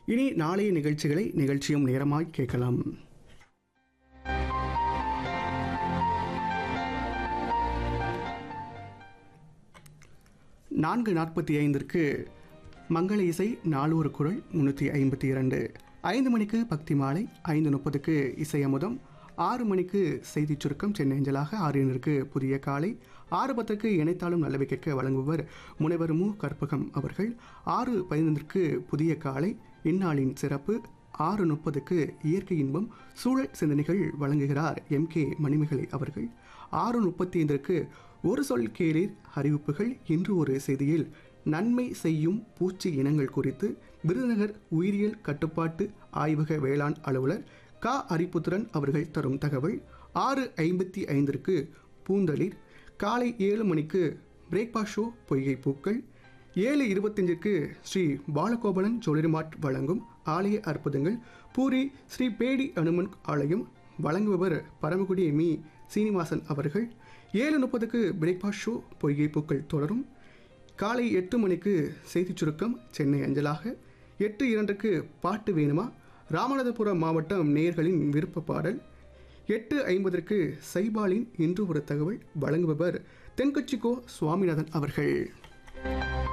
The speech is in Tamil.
இனி நாளைய நிகழ்ச்சிகளை நிகழ்ச்சியும் நேரமாய் கேட்கலாம் நான்கு நாற்பத்தி ஐந்திற்கு மங்கள இசை நாலூறு குரல் முன்னூற்றி ஐம்பத்தி இரண்டு ஐந்து மணிக்கு பக்தி மாலை ஐந்து முப்பதுக்கு இசை அமுதம் ஆறு மணிக்கு செய்திச் சுருக்கம் சென்னை அஞ்சலாக ஆறு இரண்டிற்கு புதிய காலை ஆறு பத்துக்கு இணைத்தாலும் நல்லவை கேட்க வழங்குபவர் முனைவர் மு கற்பகம் அவர்கள் ஆறு பதினைந்திற்கு புதிய காலை இந்நாளின் சிறப்பு ஆறு முப்பதுக்கு இயற்கை இன்பம் சூழல் சிந்தனைகள் வழங்குகிறார் எம் கே மணிமேகலை அவர்கள் ஆறு முப்பத்தி ஐந்திற்கு ஒரு சொல் கேளீர் அறிவிப்புகள் இன்று ஒரு செய்தியில் நன்மை செய்யும் பூச்சி இனங்கள் குறித்து விருதுநகர் உயிரியல் கட்டுப்பாட்டு ஆய்வக வேளாண் அலுவலர் கா அரிபுத்திரன் அவர்கள் தரும் தகவல் ஆறு ஐம்பத்தி ஐந்திற்கு பூந்தளிர் காலை ஏழு மணிக்கு பிரேக்பாஸ்ட் ஷோ பொய்கை பூக்கள் ஏழு இருபத்தஞ்சிற்கு ஸ்ரீ பாலகோபலன் ஜோலிரிமாட் வழங்கும் ஆலய அற்புதங்கள் பூரி ஸ்ரீ பேடி அனுமன் ஆலயம் வழங்குபவர் பரமக்குடி மீ சீனிவாசன் அவர்கள் ஏழு முப்பதுக்கு பிரேக்பாஸ்ட் ஷோ பொய்கை பூக்கள் தொடரும் காலை எட்டு மணிக்கு செய்திச் சுருக்கம் சென்னை அஞ்சலாக எட்டு இரண்டுக்கு பாட்டு வேணுமா ராமநாதபுரம் மாவட்டம் நேயர்களின் விருப்ப பாடல் எட்டு ஐம்பதற்கு சைபாலின் இன்று ஒரு தகவல் வழங்குபவர் தென்கட்சிக்கோ சுவாமிநாதன் அவர்கள்